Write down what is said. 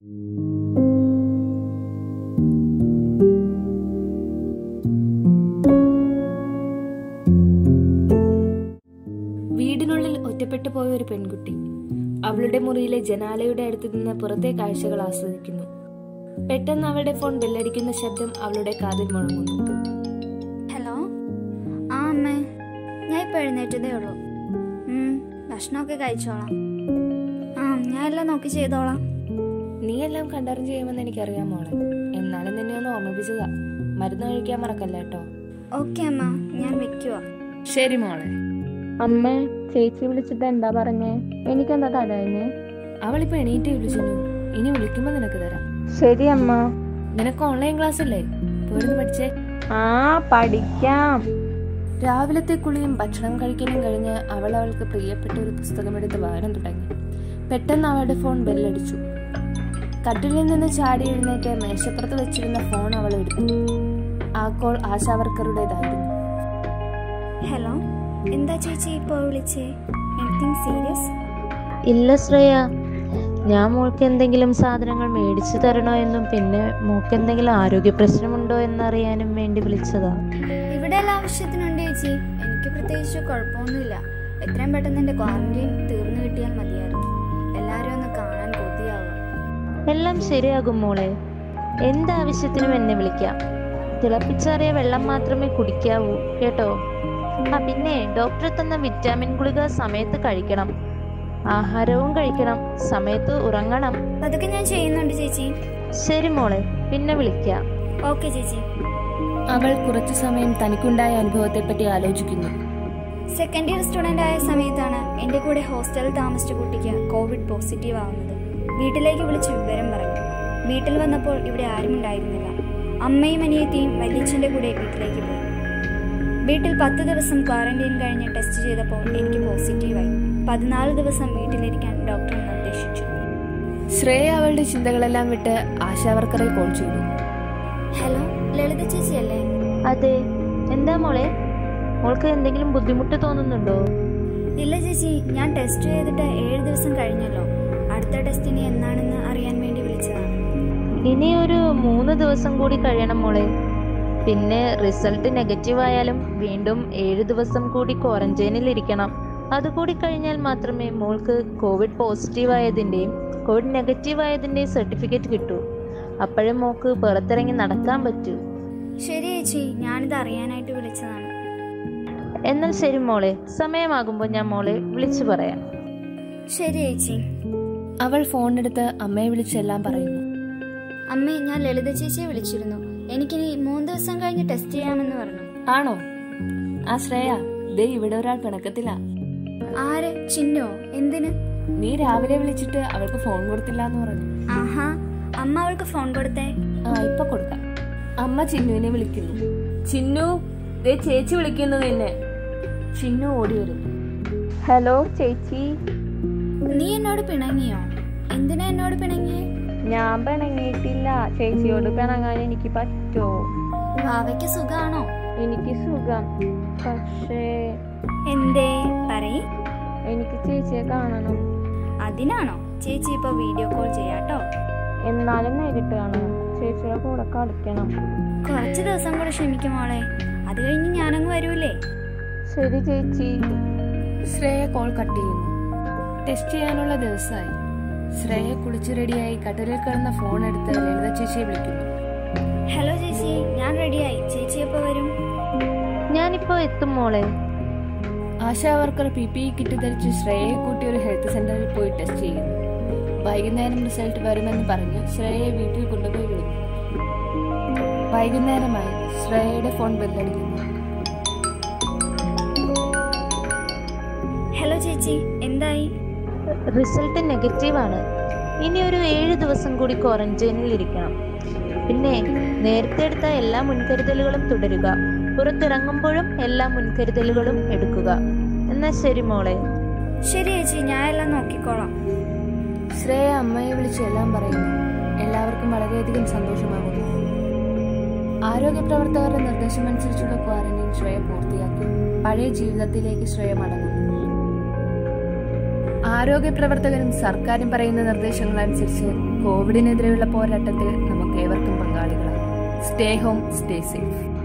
വീടിനുള്ളിൽ ഒറ്റപ്പെട്ടു പോയ ഒരു പെൺകുട്ടി അവളുടെ മുറിയിലെ ജനാലയുടെ അടുത്ത് നിന്ന് പുറത്തെ കാഴ്ചകൾ ആസ്വദിക്കുന്നു പെട്ടെന്ന് അവളുടെ ഫോൺ ബെല്ലടിക്കുന്ന ശബ്ദം അവളുടെ കാതിൽ മുഴങ്ങുന്നു ഹലോ ആ അമ്മേ ഞാൻ ഇപ്പോൾ എഴുന്നേറ്റതേ ഉള്ളൂ ഉം, ഭക്ഷണമൊക്കെ കഴിച്ചോളാം ആ ഞാൻ എല്ലാം നോക്കി ചെയ്തോളാം നീ എല്ലാം കണ്ടറിഞ്ഞ് ചെയ്യുമെന്ന് എനിക്കറിയാം മോളെ എന്നാലും നിന്നെ ഒന്ന് ഓർമ്മിപ്പിച്ചതാ മരുന്ന് കഴിക്കാൻ മറക്കല്ല കേട്ടോ ഓക്കെ അമ്മ ഞാൻ വെക്കുവാ ശരി മോളെ അമ്മ ചേച്ചി വിളിച്ചിട്ട് എന്താ പറഞ്ഞേ എനിക്കെന്താ തടയുന്നേ അവളിപ്പോ എണീറ്റ് വിളിച്ചു ഇനി വിളിക്കുമ്പോ നിനക്ക് തരാം ശരി അമ്മ നിനക്ക് ഓൺലൈൻ ക്ലാസ് അല്ലേ പോയിരുന്നു പഠിച്ചേ ആ പഠിക്കാം രാവിലത്തെ കുളിയും ഭക്ഷണം കഴിക്കലും കഴിഞ്ഞ് അവൾ അവൾക്ക് പ്രിയപ്പെട്ട ഒരു പുസ്തകമെടുത്ത് വായന തുടങ്ങി പെട്ടെന്ന് അവളുടെ ഫോൺ ബെല്ലടിച്ചു കട്ടിലിൽ നിന്ന് ചാടി എഴുന്നേറ്റ് മേശപ്പുറത്ത് വെച്ചിരുന്ന ഫോൺ അവൾ എടുത്തു ആ കോൾ ആശാവർക്കറുടേതായിരുന്നു ഹലോ എന്താ ചേച്ചി ഇപ്പോൾ വിളിച്ചേ എനിത്തിങ് സീരിയസ് ഇല്ല ശ്രേയ ഞാൻ മോൾക്ക് എന്തെങ്കിലും സാധനങ്ങൾ മേടിച്ചു തരണോ എന്നും പിന്നെ മോൾക്ക് എന്തെങ്കിലും ആരോഗ്യ പ്രശ്നമുണ്ടോ എന്നറിയാനും വേണ്ടി വിളിച്ചതാ ഇവിടെ എല്ലാ ആവശ്യത്തിനുണ്ട് ചേച്ചി എനിക്ക് പ്രത്യേകിച്ച് കുഴപ്പമൊന്നുമില്ല എത്രയും പെട്ടെന്ന് എൻ്റെ ക്വാറന്റൈൻ തീർന്നു കിട്ടിയാൽ മതിയായിരുന്നു എല്ലാവരും ഒന്ന് കാണാൻ കൊതിയാവുക എല്ലാം ശരിയാകും മോളെ എന്താവശ്യത്തിനും എന്നെ വിളിക്കാം തിളപ്പിച്ചാറിയ വെള്ളം മാത്രമേ കുടിക്കാവൂ കേട്ടോ ആ പിന്നെ ഡോക്ടർ തന്ന വിറ്റാമിൻ ഗുളിക സമയത്ത് കഴിക്കണം ആഹാരവും കഴിക്കണം സമയത്ത് ഉറങ്ങണം അതൊക്കെ ഞാൻ ചെയ്യുന്നുണ്ട് ചേച്ചി ശരി മോളെ പിന്നെ വിളിക്കാം ഓക്കെ ചേച്ചി അവൾ കുറച്ചു സമയം തനിക്കുണ്ടായ അനുഭവത്തെപ്പറ്റി ആലോചിക്കുന്നു സെക്കൻഡ് ഇയർ സ്റ്റുഡൻ്റ് ആയ സമയത്താണ് എൻ്റെ കൂടെ ഹോസ്റ്റലിൽ താമസിച്ച കുട്ടിക്ക് കോവിഡ് പോസിറ്റീവ് ആവുന്നത് വീട്ടിലേക്ക് വിളിച്ച് വിവരം പറഞ്ഞു വീട്ടിൽ വന്നപ്പോൾ ഇവിടെ ആരും ഉണ്ടായിരുന്നില്ല അമ്മയും അനിയത്തിയും വല്യച്ഛൻ്റെ കൂടെ വീട്ടിലേക്ക് പോയി വീട്ടിൽ പത്ത് ദിവസം ക്വാറന്റൈൻ കഴിഞ്ഞ് ടെസ്റ്റ് ചെയ്തപ്പോൾ എനിക്ക് പോസിറ്റീവായി പതിനാല് ദിവസം വീട്ടിലിരിക്കാൻ ഡോക്ടർ നിർദ്ദേശിച്ചു ശ്രേയ അവളുടെ ചിന്തകളെല്ലാം വിട്ട് ആശാവർക്കറെ കോൾ ചെയ്തു ഹലോ ലളിത ചേച്ചി അല്ലേ അതെ എന്താ മോളെ മോൾക്ക് എന്തെങ്കിലും ബുദ്ധിമുട്ട് തോന്നുന്നുണ്ടോ ഇല്ല ചേച്ചി ഞാൻ ടെസ്റ്റ് ചെയ്തിട്ട് ഏഴ് ദിവസം കഴിഞ്ഞല്ലോ അടുത്ത ടെസ്റ്റിന് എന്നാണെന്ന് അറിയാൻ വേണ്ടി വിളിച്ചതാണ് ഇനി ഒരു മൂന്ന് ദിവസം കൂടി കഴിയണം മോളെ പിന്നെ റിസൾട്ട് നെഗറ്റീവ് ആയാലും വീണ്ടും ഏഴ് ദിവസം കൂടി ക്വാറന്റൈനിൽ ഇരിക്കണം അതുകൂടി കഴിഞ്ഞാൽ മാത്രമേ മോൾക്ക് കോവിഡ് പോസിറ്റീവ് ആയതിൻ്റെയും കോവിഡ് നെഗറ്റീവ് ആയതിൻ്റെയും സർട്ടിഫിക്കറ്റ് കിട്ടൂ അപ്പോഴും മോൾക്ക് പുറത്തിറങ്ങി നടക്കാൻ പറ്റൂ ശരി ചേച്ചി ഞാനിത് അറിയാനായിട്ട് വിളിച്ചതാണ് എന്നാൽ ശരി മോളെ സമയമാകുമ്പോൾ ഞാൻ മോളെ വിളിച്ചു പറയാം ശരി ചേച്ചി അവൾ ഫോണെടുത്ത് അമ്മയെ വിളിച്ചെല്ലാം പറയുന്നു അമ്മേ ഞാൻ ലളിത ചേച്ചിയെ വിളിച്ചിരുന്നു എനിക്കിനി മൂന്ന് ദിവസം കഴിഞ്ഞ് ടെസ്റ്റ് ചെയ്യാമെന്ന് പറഞ്ഞു ആണോ ആ ശ്രേയ ദേ ഇവിടെ ഒരാൾ പിണക്കത്തിലാ ആര് ചിന്നോ എന്തിന് നീ രാവിലെ വിളിച്ചിട്ട് അവൾക്ക് ഫോൺ കൊടുത്തില്ല എന്ന് പറഞ്ഞു ആഹാ അമ്മ അവൾക്ക് ഫോൺ കൊടുത്തേ ആ ഇപ്പൊ കൊടുക്കാം അമ്മ ചിന്നുവിനെ വിളിക്കുന്നു ചിന്നു ദേ ചേച്ചി വിളിക്കുന്നു നിന്നെ ചിന്നു ഓടി വരുന്നു ഹലോ ചേച്ചി നീ എന്നോട് പിണങ്ങിയോ എന്തിനാ എന്നോട് പിണങ്ങിയേ ഞാൻ പിണങ്ങിയിട്ടില്ല ചേച്ചിയോട് പിണങ്ങാൻ എനിക്ക് പറ്റോ ഭാവയ്ക്ക് സുഖാണോ എനിക്ക് സുഖം പക്ഷേ എന്തേ പറയ് എനിക്ക് ചേച്ചിയെ കാണണം അതിനാണോ ചേച്ചി ഇപ്പൊ വീഡിയോ കോൾ ചെയ്യാട്ടോ എന്നാലും നേരിട്ട് കാണണം ചേച്ചിയുടെ കൂടെ കളിക്കണം കുറച്ച് ദിവസം കൂടെ ക്ഷമിക്കും മോളെ അത് കഴിഞ്ഞ് ഞാനങ്ങ് വരൂലേ ശരി ചേച്ചി ശ്രേയ കോൾ കട്ട് ചെയ്യുന്നു ടെസ്റ്റ് ചെയ്യാനുള്ള ദിവസമായി ശ്രേയ കുളിച്ചു റെഡിയായി കട്ടലിൽ കിടന്ന ഫോൺ എടുത്ത് ലളിത ചേച്ചിയെ വിളിക്കുന്നു ഹലോ ചേച്ചി ഞാൻ റെഡിയായി ചേച്ചി എപ്പോ വരും ഞാനിപ്പോ എത്തും മോളെ ASHA worker P P E kit ധരിച്ച് ശ്രേയയെ കൂട്ടി ഒരു ഹെൽത്ത് സെന്ററിൽ പോയി ടെസ്റ്റ് ചെയ്യുന്നു വൈകുന്നേരം റിസൾട്ട് വരുമെന്ന് പറഞ്ഞ് ശ്രേയയെ വീട്ടിൽ കൊണ്ടുപോയി വിടുന്നു വൈകുന്നേരമായി ശ്രേയയുടെ ഫോൺ ബെല്ലടിക്കുന്നു ഹലോ ചേച്ചി എന്തായി റിസൾട്ട് നെഗറ്റീവ് ആണ് ഇനി ഒരു ഏഴ് ദിവസം കൂടി ക്വാറന്റൈനിൽ ഇരിക്കണം പിന്നെ നേരത്തെ എടുത്ത എല്ലാ മുൻകരുതലുകളും തുടരുക പുറത്തിറങ്ങുമ്പോഴും എല്ലാ മുൻകരുതലുകളും എടുക്കുക എന്നാ ശരി മോളെ ശരി ചേച്ചി ഞാൻ എല്ലാം നോക്കിക്കോളാം ശ്രേയ അമ്മയെ വിളിച്ച് എല്ലാം പറയുന്നു എല്ലാവർക്കും വളരെയധികം സന്തോഷമാകുന്നു ആരോഗ്യ പ്രവർത്തകരുടെ നിർദ്ദേശമനുസരിച്ചുള്ള ക്വാറന്റൈൻ ശ്രേയ പൂർത്തിയാക്കി പഴയ ജീവിതത്തിലേക്ക് ശ്രേയ മടങ്ങുന്നു ആരോഗ്യ പ്രവർത്തകരും സർക്കാരും പറയുന്ന നിർദ്ദേശങ്ങൾ അനുസരിച്ച് കോവിഡിനെതിരെയുള്ള പോരാട്ടത്തിൽ നമുക്ക് ഏവർക്കും പങ്കാളികളാണ് സ്റ്റേ ഹോം സ്റ്റേ സേഫ്